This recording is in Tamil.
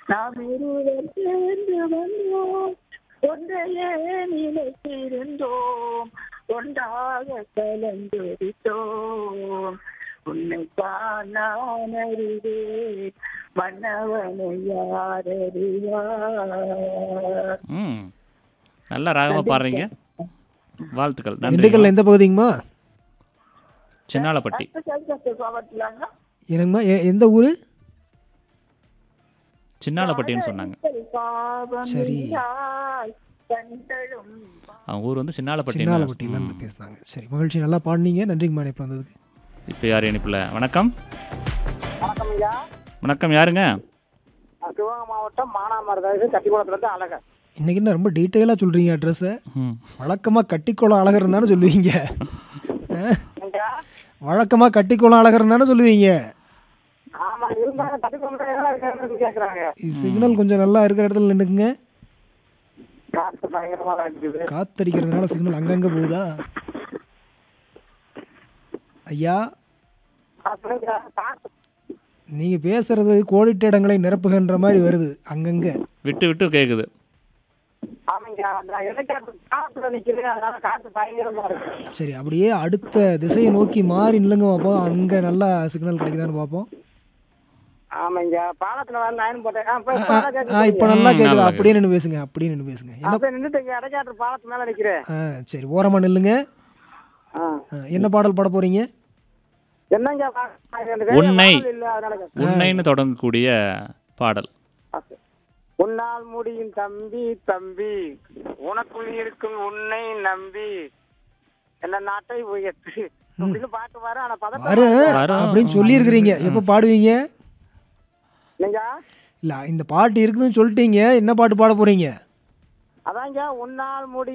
நாம் இருவர் சேர்ந்து வந்தோம் ஒன்றையே நினைத்திருந்தோம் ஒன்றாக கலந்தெடுத்தோம் உன்னை நான் அறிவேன் மன்னவனை யார் அறிவார் ம் நல்லா ராகமாக பாடுறீங்க வாழ்த்துக்கள் நன்றி திண்டுக்கல்ல எந்த பகுதிங்கம்மா சின்னாலப்பட்டி பாவத்திலாங்க எனக்குமா எ- எந்த ஊர் சின்னாலப்பட்டின்னு சொன்னாங்க பாவம் சரி. இல்லாய் கண்களும் அவங்க ஊர் வந்து சின்னாலப்பட்டி சின்னாலப்பட்டியிலேருந்து பேசுனாங்க சரி மகிழ்ச்சி நல்லா பாடினீங்க நன்றிங்கம்மா இப்போ வந்ததுக்கு இப்போ யார் இணைப்பில் வணக்கம் வணக்கம் ஐயா வணக்கம் யாருங்க நான் சிவகங்கை மாவட்டம் மானாமரதாசு கட்டிக்குளத்துலேருந்து அழகர் இன்னைக்கு என்ன ரொம்ப டீட்டெயிலாக சொல்கிறீங்க அட்ரஸை ம் வழக்கமாக கட்டிக்குளம் அழகர் தானே சொல்லுவீங்க ஐயா வழக்கமாக கட்டிக்குளம் அழகர் தானே சொல்லுவீங்க ஆமா இருந்தாலும் கட்டிக்குளம் கேட்குறாங்க சிக்னல் கொஞ்சம் நல்லா இருக்கிற இடத்துல நின்றுக்குங்க காசு பயங்கரமா தான் இருக்குது காத்தடிக்கிறதுனால சிக்னல் அங்கங்கே போகுதா ஐயா காசு காசு நீங்கள் பேசுறது கோடிட்ட இடங்களை நிரப்புகின்ற மாதிரி வருது அங்கங்கே விட்டு விட்டு கேட்குது ஆமாங்க நான் எனக்கு காசுல நிக்குது அதனால காசு பயங்கரமா இருக்கு சரி அப்படியே அடுத்த திசையை நோக்கி மாறி நில்லுங்க பார்ப்போம் அங்கே நல்லா சிக்னல் கிடைக்குதான்னு பார்ப்போம் ஆமாங்க பாலத்துல வந்து அயன் போட்டேன் ஆ, இப்ப- ஆ, இப்ப ஆ நல்லா இப்போ கேக்குது. நல்லா ம், கேட்குது நல்லா அப்படியே நின்று பேசுங்க அப்படியே நின்று பேசுங்க என்ன அப்ப நின்னுட்டு இடைக்காட்டு பாலத்து மேல நிக்கிறேன் ஆ சரி ஓரமாக நில்லுங்க ஆ. ஆ, என்ன பாடல் பாட போகிறீங்க என்னங்க பா- எனக்கு வேற உன்னை. பாடல் இல்ல அதனால கேட்டேன். உன்னைன்னு தொடங்கக்கூடிய பாடல் உன்னால் முடியும் தம்பி தம்பி உனக்குள் இருக்கும் உன்னை நம்பி என்ன நாட்டை உயர்த்து அப்படின்னு பாட்டு வர ஆனா பதட்டம் வரு வரும். அப்படின்னு சொல்லியிருக்கிறீங்க எப்போ பாடுவீங்க நீங்க இல்லை இந்த பாட்டு இருக்குதுன்னு சொல்லிட்டீங்க என்ன பாட்டு பாட போகிறீங்க அதாங்க உன்னால் முடி